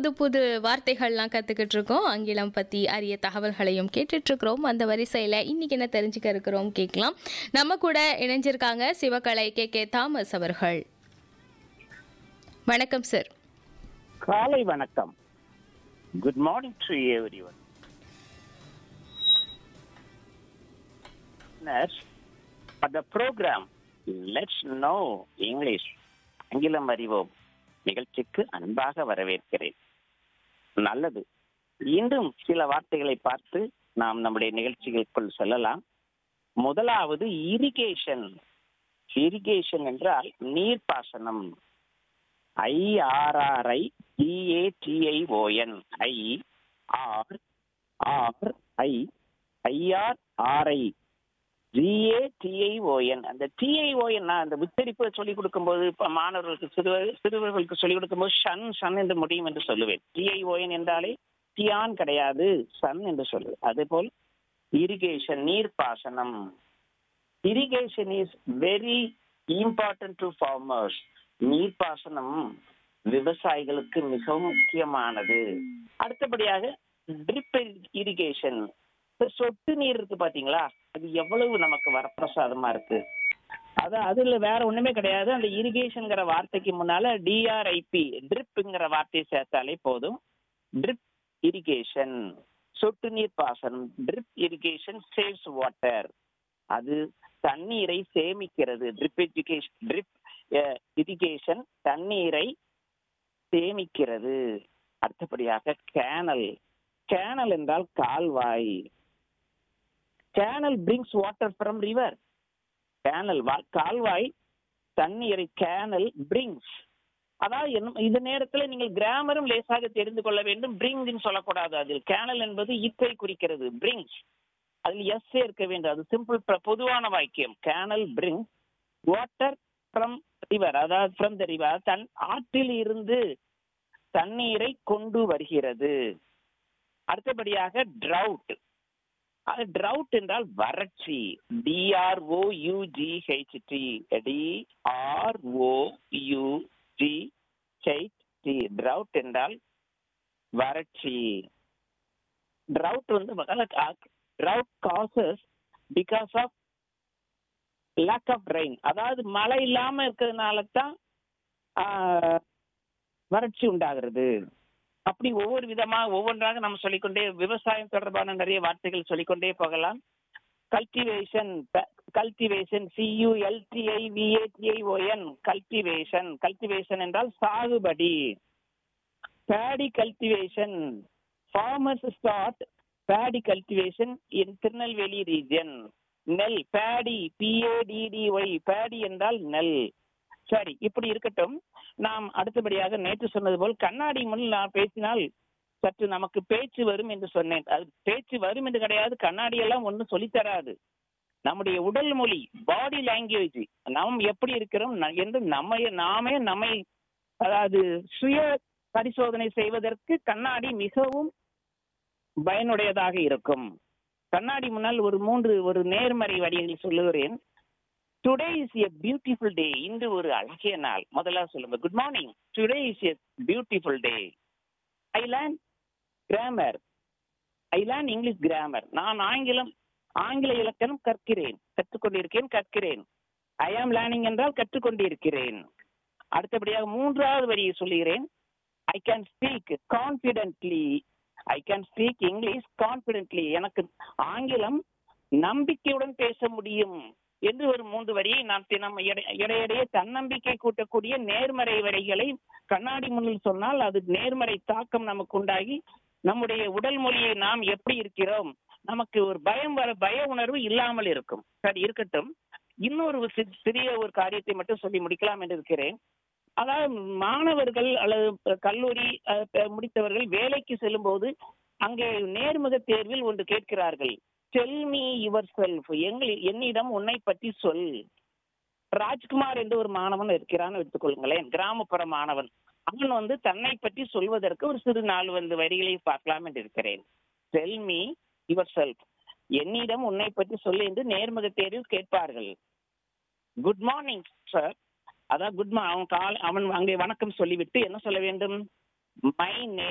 புது புது வார்த்தைகள்லாம் கத்துக்கிட்டு இருக்கோம் ஆங்கிலம் பத்தி அரிய தகவல்களையும் கேட்டுட்டு இருக்கிறோம் அந்த வரிசையில இன்னைக்கு என்ன தெரிஞ்சுக்க இருக்கிறோம் கேட்கலாம் நம்ம கூட இணைஞ்சிருக்காங்க சிவகலை கே கே தாமஸ் அவர்கள் வணக்கம் சார் காலை வணக்கம் good morning to everyone for the program let's know english ஆங்கிலம் அறிவோம் நிகழ்ச்சிக்கு அன்பாக வரவேற்கிறேன் நல்லது இன்றும் சில வார்த்தைகளை பார்த்து நாம் நம்முடைய நிகழ்ச்சிகளுக்குள் செல்லலாம் முதலாவது இரிகேஷன் இரிகேஷன் என்றால் நீர்ப்பாசனம் I R R I T A T I O N I R R I I R R I G A T I O N அந்த டிஐஓஎன் அந்த உச்சரிப்பு சொல்லிக் கொடுக்கும்போது இப்ப மாணவர்களுக்கு சிறுவர் சிறுவர்களுக்கு சொல்லிக் கொடுக்கும்போது ஷன் ஷன் என்று முடியும் என்று சொல்லுவேன் டிஐஓஎன் என்றாலே டியான் கிடையாது சன் என்று சொல்லுவேன் அதேபோல் இரிகேஷன் நீர்ப்பாசனம் irrigation is very important to farmers நீர்ப்பாசனம் விவசாயிகளுக்கு மிகவும் முக்கியமானது அடுத்தபடியாக ட்ரிப் இரிகேஷன் சொட்டு நீர் இருக்கு பாத்தீங்களா அது எவ்வளவு நமக்கு வரப்பிரசாதமா இருக்கு அது அதுல வேற ஒண்ணுமே கிடையாது அந்த இரிகேஷன்ங்கிற வார்த்தைக்கு முன்னால டிஆர்ஐபி ட்ரிப்ங்கிற வார்த்தையை சேர்த்தாலே போதும் ட்ரிப் இரிகேஷன் சொட்டு நீர் பாசனம் ட்ரிப் இரிகேஷன் சேவ்ஸ் வாட்டர் அது தண்ணீரை சேமிக்கிறது ட்ரிப் எஜுகேஷன் ட்ரிப் இரிகேஷன் தண்ணீரை சேமிக்கிறது அடுத்தபடியாக கேனல் கேனல் என்றால் கால்வாய் canal brings water from river canal கால்வாய் தண்ணீரை கேனல் பிரிங்ஸ் அதாவது என்ன- இந்த நேரத்தில் நீங்கள் கிராமரும் லேசாக தெரிந்து கொள்ள வேண்டும் பிரிங்க்னு சொல்லக்கூடாது அதில் கேனல் என்பது இத்தை குறிக்கிறது பிரிங்ஸ் அதில் எஸ் சேர்க்க வேண்டும் அது சிம்பிள் பொதுவான வாக்கியம் canal brings water from river அதாவது ஃப்ரம் த ரிவர் தன் ஆற்றில் இருந்து தண்ணீரை கொண்டு வருகிறது அடுத்தபடியாக ட்ரவுட் அது ட்ரவுட் என்றால் வறட்சி D R O U G H T D R O U G H T drought என்றால் வறட்சி ட்ரவுட் வந்து drought causes because of lack of rain அதாவது மழை இல்லாம இருக்கிறதுனால தான் ஆஹ், வறட்சி உண்டாகிறது அப்படி ஒவ்வொரு விதமா ஒவ்வொன்றாக நம்ம சொல்லிக்கொண்டே விவசாயம் தொடர்பான நிறைய வார்த்தைகள் சொல்லிக்கொண்டே போகலாம் cultivation cultivation C U L T I V A T I O N cultivation cultivation என்றால் சாகுபடி paddy cultivation farmers start paddy cultivation in Tirunelveli region நெல் பேடி பிஏடிடிஒய் பேடி என்றால் நெல் சரி இப்படி இருக்கட்டும் நாம் அடுத்தபடியாக நேற்று சொன்னது போல் கண்ணாடி முன் நான் பேசினால் சற்று நமக்கு பேச்சு வரும் என்று சொன்னேன் அது பேச்சு வரும் என்று கிடையாது கண்ணாடி எல்லாம் ஒன்றும் சொல்லித் தராது நம்முடைய உடல் மொழி பாடி லாங்குவேஜ் நாம் எப்படி இருக்கிறோம் ந- என்று நம்மை நாமே நம்மை அதாவது சுய பரிசோதனை செய்வதற்கு கண்ணாடி மிகவும் பயனுடையதாக இருக்கும் கண்ணாடி முன்னால் ஒரு மூன்று ஒரு நேர்மறை வழியில் சொல்லுகிறேன் today is a beautiful day இன்று ஒரு அழகிய நாள் முதல்ல சொல்லுங்க good morning today is a beautiful day I learn grammar I learn English grammar நான் ஆங்கிலம் ஆங்கில இலக்கணம் கற்கிறேன் கற்றுக்கொண்டிருக்கேன் கற்கிறேன் ஐ ஆம் லேர்னிங் என்றால் கற்றுக்கொண்டிருக்கிறேன் அடுத்தபடியாக மூன்றாவது வரியை சொல்லுகிறேன் I can speak confidently I can speak English confidently எனக்கு ஆங்கிலம் நம்பிக்கையுடன் பேச முடியும் என்று ஒரு மூன்று வரியை நாம் தினம் இடை- இடையிடையே தன்னம்பிக்கை கூட்டக்கூடிய நேர்மறை வரிகளை கண்ணாடி முன்னில் சொன்னால் அது நேர்மறை தாக்கம் நமக்கு உண்டாகி நம்முடைய உடல் மொழியை நாம் எப்படி இருக்கிறோம் நமக்கு ஒரு பயம் வர பய உணர்வு இல்லாமல் இருக்கும் சரி இருக்கட்டும் இன்னொரு ஒரு சி- சிறிய ஒரு காரியத்தை மட்டும் சொல்லி முடிக்கலாம் என்று இருக்கிறேன் அதாவது மாணவர்கள் அல்லது கல்லூரி அஹ், ப- முடித்தவர்கள் வேலைக்கு செல்லும்போது அங்கே நேர்முக தேர்வில் ஒன்று கேட்கிறார்கள் டெல் மீ யுவர் செல்ஃப் எங்கள் என்னிடம் உன்னை பற்றி சொல் ராஜ்குமார் என்று ஒரு மாணவன் இருக்கிறான்னு எடுத்துக்கொள்ளுங்களேன் கிராமப்புற மாணவன் அவன் வந்து தன்னை பற்றி சொல்வதற்கு ஒரு சிறு நாள் வந்து வரிகளை பார்க்கலாம் என்று இருக்கிறேன் டெல் மீ யுவர் செல்ஃப் என்னிடம் உன்னை பற்றி சொல்லு என்று நேர்முக தேர்வில் கேட்பார்கள் குட் மார்னிங் சார் அதான் குட் மா அவன் கால் அவன் அங்கே வணக்கம் சொல்லிவிட்டு என்ன சொல்ல வேண்டும் மை நேம்